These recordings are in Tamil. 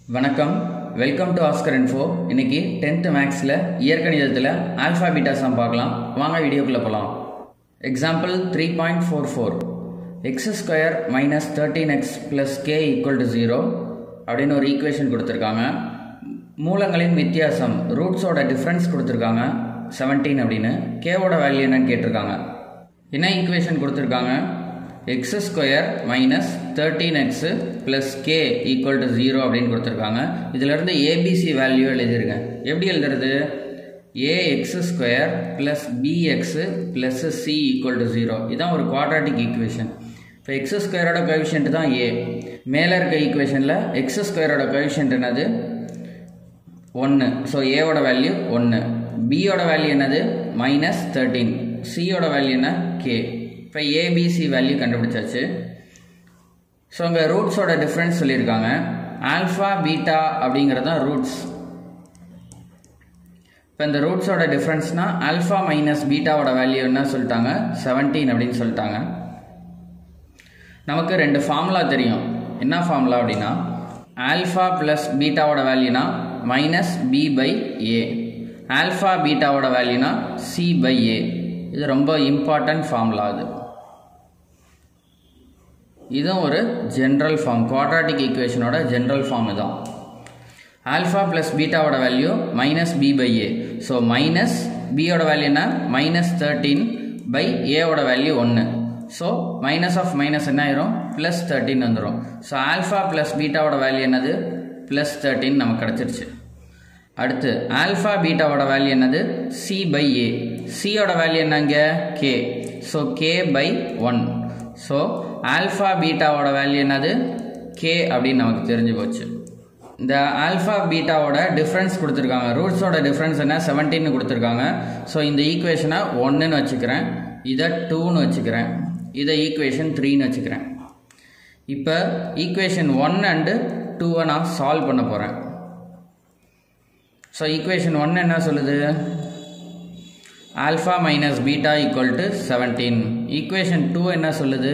வணக்கம் வெல்கம் டு ஆஸ்கர் இன்ஃபோ இன்னைக்கு டென்த் மேக்ஸில் இயற்கணிதத்தில் ஆல்ஃபா பீட்டா சம் பார்க்கலாம் வாங்க வீடியோக்குள்ளே போகலாம் example three point four four x square minus thirteen x plus k equal to zero அப்படின்னு ஒரு ஈக்குவேஷன் கொடுத்துருக்காங்க மூலங்களின் வித்தியாசம் ரூட்ஸோட டிஃப்ரென்ஸ் கொடுத்துருக்காங்க செவன்டீன் அப்படின்னு கேவோட வேல்யூ என்னன்னு கேட்டிருக்காங்க என்ன ஈக்குவேஷன் கொடுத்துருக்காங்க x square minus thirteen x plus k equal to zero அப்படின்னு கொடுத்துருக்காங்க இதிலிருந்து ஏபிசி வேல்யூ எழுதிருங்க எப்படி எழுதுறது a x square plus b x plus c equal to zero இதுதான் ஒரு குவாட்ராட்டிக் ஈக்குவேஷன் இப்போ எக்ஸ் ஸ்கொயரோட கோவிஷன்ட் தான் ஏ மேலே இருக்க ஈக்குவேஷனில் எக்ஸ் ஸ்கொயரோட கோவிஷன்ட் என்னது ஒன்று ஸோ ஏவோட வேல்யூ ஒன்று பியோட வேல்யூ என்னது மைனஸ் தேர்ட்டீன் சியோட வேல்யூ என்ன கே இப்போ ஏபிசி வேல்யூ கண்டுபிடிச்சாச்சு ஸோ அங்கே ரூட்ஸோட டிஃப்ரென்ஸ் சொல்லியிருக்காங்க ஆல்ஃபா பீட்டா அப்படிங்கிறது தான் ரூட்ஸ் இப்போ இந்த ரூட்ஸோட டிஃப்ரென்ஸ்னா ஆல்ஃபா மைனஸ் பீட்டாவோட வேல்யூ என்ன சொல்லிட்டாங்க செவன்டீன் அப்படின்னு சொல்லிட்டாங்க நமக்கு ரெண்டு ஃபார்முலா தெரியும் என்ன ஃபார்முலா அப்படின்னா ஆல்ஃபா ப்ளஸ் பீட்டாவோட வேல்யூனா minus b by a alpha பீட்டாவோட வேல்யூனா சி பை ஏ இது ரொம்ப இம்பார்ட்டன்ட் ஃபார்முலா அது இதுவும் ஒரு ஜென்ரல் ஃபார்ம் குவாட்ராட்டிக் ஈக்குவேஷனோட ஜென்ரல் ஃபார்ம் இதுதான் ஆல்ஃபா ப்ளஸ் பீட்டாவோட value minus b by a so minus பியோட வேல்யூ என்ன மைனஸ் தேர்ட்டீன் பை ஏவோட வேல்யூ ஒன்று ஸோ மைனஸ் ஆஃப் மைனஸ் என்ன ஆயிரும் ப்ளஸ் தேர்ட்டின் வந்துடும் ஸோ ஆல்ஃபா ப்ளஸ் பீட்டாவோட வேல்யூ என்னது ப்ளஸ் தேர்ட்டின் நமக்கு கிடச்சிருச்சு அடுத்து ஆல்ஃபா பீட்டாவோட வேல்யூ என்னது சி பை ஏ சியோட வேல்யூ என்னங்க k so k by one so alpha பீட்டாவோட வேல்யூ என்னது கே அப்படின்னு நமக்கு தெரிஞ்சு போச்சு இந்த ஆல்ஃபா பீட்டாவோட டிஃப்ரென்ஸ் கொடுத்துருக்காங்க ரூட்ஸோட டிஃப்ரென்ஸ் என்ன செவன்டீன் கொடுத்துருக்காங்க ஸோ இந்த ஈக்குவேஷனை ஒன்றுன்னு வச்சுக்கிறேன் இதை டூன்னு வச்சுக்கிறேன் இதை ஈக்குவேஷன் த்ரீன்னு வச்சுக்கிறேன் இப்போ ஈக்குவேஷன் ஒன் அண்டு டூவை நான் சால்வ் பண்ண போகிறேன் ஸோ ஈக்குவேஷன் ஒன் என்ன சொல்லுது alpha minus beta equal to seventeen equation two என்ன சொல்லுது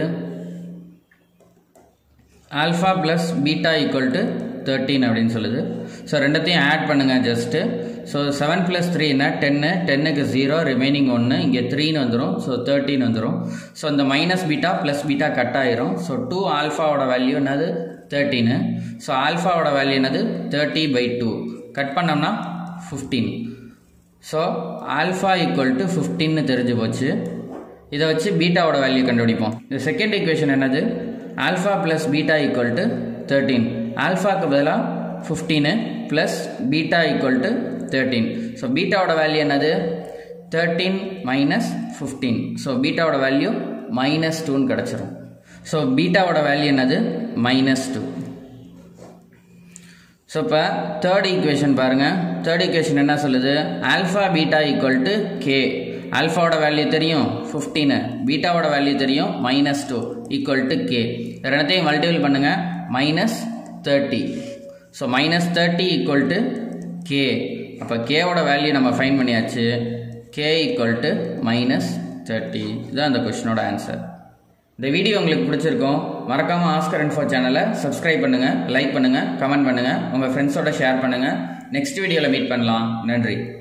alpha plus beta equal to thirteen அப்படின்னு சொல்லுது ஸோ ரெண்டத்தையும் ஆட் பண்ணுங்கள் ஜஸ்ட்டு ஸோ செவன் ப்ளஸ் த்ரீனா டென்னு டென்னுக்கு ஜீரோ ரிமைனிங் ஒன்று இங்கே த்ரீன்னு வந்துடும் ஸோ தேர்ட்டின் வந்துடும் ஸோ இந்த minus beta plus beta cut ஆயிரும் ஸோ டூ ஆல்ஃபாவோட வேல்யூ என்னது தேர்ட்டீனு ஸோ ஆல்ஃபாவோட வேல்யூ என்னது தேர்ட்டி பை டூ கட் பண்ணோம்னா fifteen so alpha equal to ஃபிஃப்டின்னு தெரிஞ்சு போச்சு இதை வச்சு பீட்டாவோட வேல்யூ கண்டுபிடிப்போம் இந்த செகண்ட் ஈக்குவேஷன் என்னது alpha plus beta equal to thirteen ஆல்ஃபாக்கு பதிலாக fifteen plus beta equal to thirteen so பீட்டாவோட வேல்யூ என்னது தேர்ட்டீன் மைனஸ் ஃபிஃப்டீன் ஸோ பீட்டாவோட வேல்யூ மைனஸ் டூன்னு கிடச்சிரும் ஸோ பீட்டாவோட வேல்யூ என்னது மைனஸ் டூ ஸோ இப்போ தேர்ட் ஈக்குவேஷன் பாருங்கள் தேர்ட் ஈக்குவேஷன் என்ன சொல்லுது alpha beta equal to K ஆல்ஃபாவோட வேல்யூ தெரியும் ஃபிஃப்டீனு பீட்டாவோட வேல்யூ தெரியும் minus two equal to K ரெண்டத்தையும் மல்டிபிள் பண்ணுங்கள் minus thirty so minus thirty equal to K அப்போ கேவோட வேல்யூ நம்ம ஃபைன் பண்ணியாச்சு K equal to minus thirty இதுதான் அந்த கொஷினோட ஆன்சர் இந்த வீடியோ உங்களுக்கு பிடிச்சிருக்கும் மறக்காமல் ஆஸ்கர் இன்ஃபோ சேனலை சப்ஸ்கிரைப் பண்ணுங்கள் லைக் பண்ணுங்கள் கமெண்ட் பண்ணுங்கள் உங்கள் ஃப்ரெண்ட்ஸோட ஷேர் பண்ணுங்கள் நெக்ஸ்ட் வீடியோவில் மீட் பண்ணலாம் நன்றி